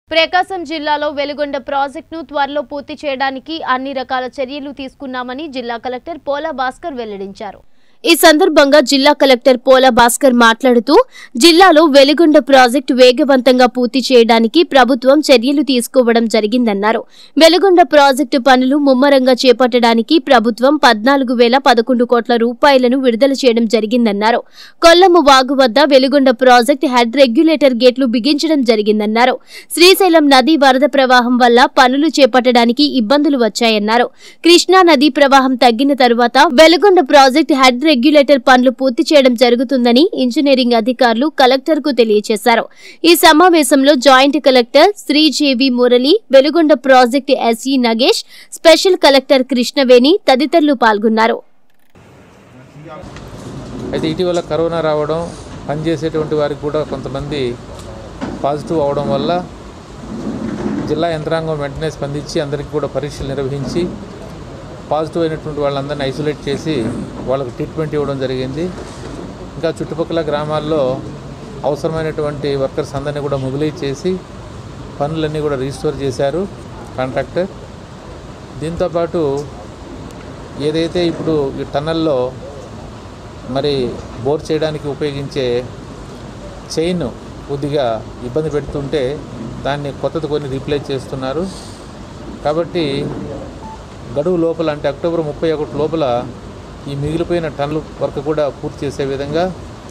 ప్రకాశం జిల్లాలో వెలుగొండ ప్రాజెక్టును త్వరలో పూర్తి చేయడానికి అన్ని రకాల చర్యలు తీసుకున్నామని జిల్లా కలెక్టర్ పోలా భాస్కర్ వెల్లడించారు ఈ సందర్భంగా జిల్లా కలెక్టర్ పోలా భాస్కర్ మాట్లాడుతూ జిల్లాలో వెలుగొండ ప్రాజెక్టు వేగవంతంగా పూర్తి చేయడానికి ప్రభుత్వం చర్యలు తీసుకోవడం జరిగిందన్నారు వెలుగొండ ప్రాజెక్టు పనులు ముమ్మరంగా చేపట్టడానికి ప్రభుత్వం పద్నాలుగు వేల పదకొండు కోట్ల రూపాయలను విడుదల చేయడం జరిగిందన్నారు కొల్లము వాగు వద్ద వెలుగొండ ప్రాజెక్టు హెడ్ రెగ్యులేటర్ గేట్లు బిగించడం జరిగిందన్నారు శ్రీశైలం నది వరద ప్రవాహం వల్ల పనులు చేపట్టడానికి ఇబ్బందులు వచ్చాయన్నారు కృష్ణా నది ప్రవాహం తగ్గిన తరువాత వెలుగొండ ప్రాజెక్టు హెడ్ రెగ్యులేటర్ పనులు పూర్తి చేయడం జరుగుతుందని ఇంజనీరింగ్ అధికారులు కలెక్టర్ కు తెలియజేశారు ఈ సమావేశంలో joint collector Shri J V Murali Veligonda project S E Nagesh special collector Krishnaveni తదితరులు పాల్గొన్నారు అయితే ఇటీవల కరోనా రావడం పనిచేసేటువంటి వారికి కూడా కొంతమంది పాజిటివ్ అవడం వల్ల జిల్లా యంత్రాంగం వెంటనే స్పందించి అందరికీ కూడా పరీక్షలు నిర్వహించి పాజిటివ్ అయినటువంటి వాళ్ళందరినీ ఐసోలేట్ చేసి వాళ్ళకి ట్రీట్మెంట్ ఇవ్వడం జరిగింది ఇంకా చుట్టుపక్కల గ్రామాల్లో అవసరమైనటువంటి వర్కర్స్ అందరినీ కూడా మొబిలైజ్ చేసి పనులన్నీ కూడా రీస్టోర్ చేశారు కాంట్రాక్టర్ దీంతోపాటు ఏదైతే ఇప్పుడు ఈ టన్నల్లో మరి బోర్ చేయడానికి ఉపయోగించే చైన్ కొద్దిగా ఇబ్బంది పెడుతుంటే దాన్ని కొత్తది కొన్ని రీప్లేస్ చేస్తున్నారు కాబట్టి గడువు లోపల అంటే అక్టోబర్ ముప్పై ఒకటి లోపల ఈ మిగిలిపోయిన టన్నల్ వర్క్ కూడా పూర్తి చేసే విధంగా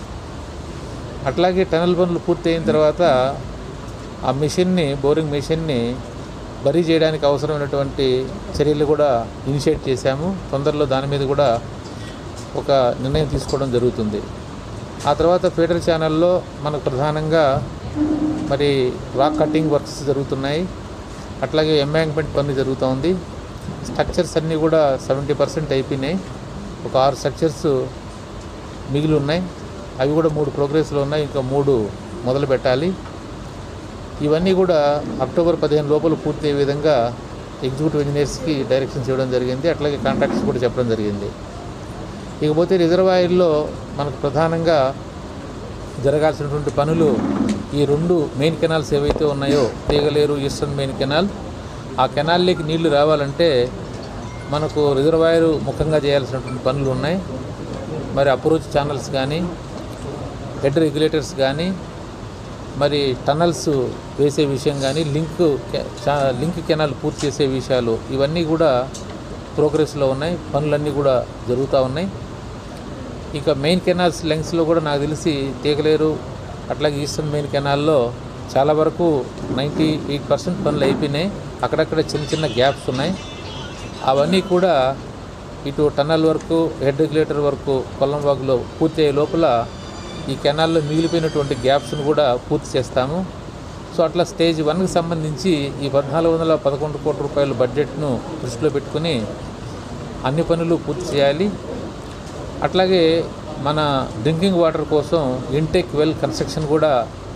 అట్లాగే టనల్ పనులు పూర్తి అయిన తర్వాత ఆ మిషన్ని బోరింగ్ మిషన్ని బరీ చేయడానికి అవసరమైనటువంటి చర్యలు కూడా ఇనిషియేట్ చేశాము తొందరలో దాని మీద కూడా ఒక నిర్ణయం తీసుకోవడం జరుగుతుంది ఆ తర్వాత ఫీడర్ ఛానల్లో మనకు ప్రధానంగా మరి రాక్ కటింగ్ వర్క్స్ జరుగుతున్నాయి అట్లాగే ఎంబ్యాంక్మెంట్ పని జరుగుతూ ఉంది స్ట్రక్చర్స్ అన్నీ కూడా సెవెంటీ పర్సెంట్ అయిపోయినాయి ఒక ఆరు స్ట్రక్చర్స్ మిగిలి ఉన్నాయి అవి కూడా మూడు ప్రోగ్రెస్లో ఉన్నాయి ఇంకా మూడు మొదలు పెట్టాలి ఇవన్నీ కూడా అక్టోబర్ పదిహేను లోపల పూర్తి అయ్యే విధంగా ఎగ్జిక్యూటివ్ ఇంజనీర్స్కి డైరెక్షన్స్ ఇవ్వడం జరిగింది అట్లాగే కాంట్రాక్ట్స్ కూడా చెప్పడం జరిగింది ఇకపోతే రిజర్వాయర్లో మనకు ప్రధానంగా జరగాల్సినటువంటి పనులు ఈ రెండు మెయిన్ కెనాల్స్ ఏవైతే ఉన్నాయో తీగలేరు ఈస్టర్న్ మెయిన్ కెనాల్ ఆ కెనాల్లోకి నీళ్లు రావాలంటే మనకు రిజర్వాయర్ ముఖంగా చేయాల్సినటువంటి పనులు ఉన్నాయి మరి అప్రోచ్ ఛానల్స్ కానీ హెడ్ రెగ్యులేటర్స్ కానీ మరి టన్నల్స్ వేసే విషయం కానీ లింక్ కె- చా- లింక్ కెనాల్ పూర్తి చేసే విషయాలు ఇవన్నీ కూడా ప్రోగ్రెస్లో ఉన్నాయి పనులన్నీ కూడా జరుగుతూ ఉన్నాయి ఇక మెయిన్ కెనాల్స్ లెంగ్స్లో కూడా నాకు తెలిసి తీగలేరు అట్లాగే ఈస్టర్న్ మెయిన్ కెనాల్లో చాలా వరకు నైంటీ ఎయిట్ పర్సెంట్ పనులు అయిపోయినాయి అక్కడక్కడ చిన్న చిన్న గ్యాప్స్ ఉన్నాయి అవన్నీ కూడా ఇటు టన్నల్ వరకు హెడ్ రెగ్యులేటర్ వరకు కొల్లంబాగులో పూర్తి అయ్యే లోపల ఈ కెనాల్లో మిగిలిపోయినటువంటి గ్యాప్స్ను కూడా పూర్తి చేస్తాము సో అట్లా స్టేజ్ వన్కి సంబంధించి ఈ పద్నాలుగు వందల పదకొండు కోట్ల రూపాయల బడ్జెట్ను దృష్టిలో పెట్టుకుని అన్ని పనులు పూర్తి చేయాలి అట్లాగే మన డ్రింకింగ్ వాటర్ కోసం ఇంటెక్ వెల్ కన్స్ట్రక్షన్ కూడా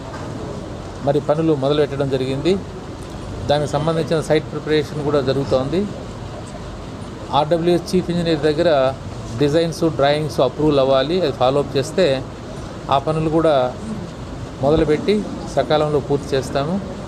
మరి పనులు మొదలుపెట్టడం జరిగింది దానికి సంబంధించిన సైట్ ప్రిపరేషన్ కూడా జరుగుతోంది ఆర్డబ్ల్యూఎస్ చీఫ్ ఇంజనీర్ దగ్గర డిజైన్స్ డ్రాయింగ్స్ అప్రూవల్ అవ్వాలి అది ఫాలోఅప్ చేస్తే ఆ పనులు కూడా మొదలుపెట్టి సకాలంలో పూర్తి చేస్తాము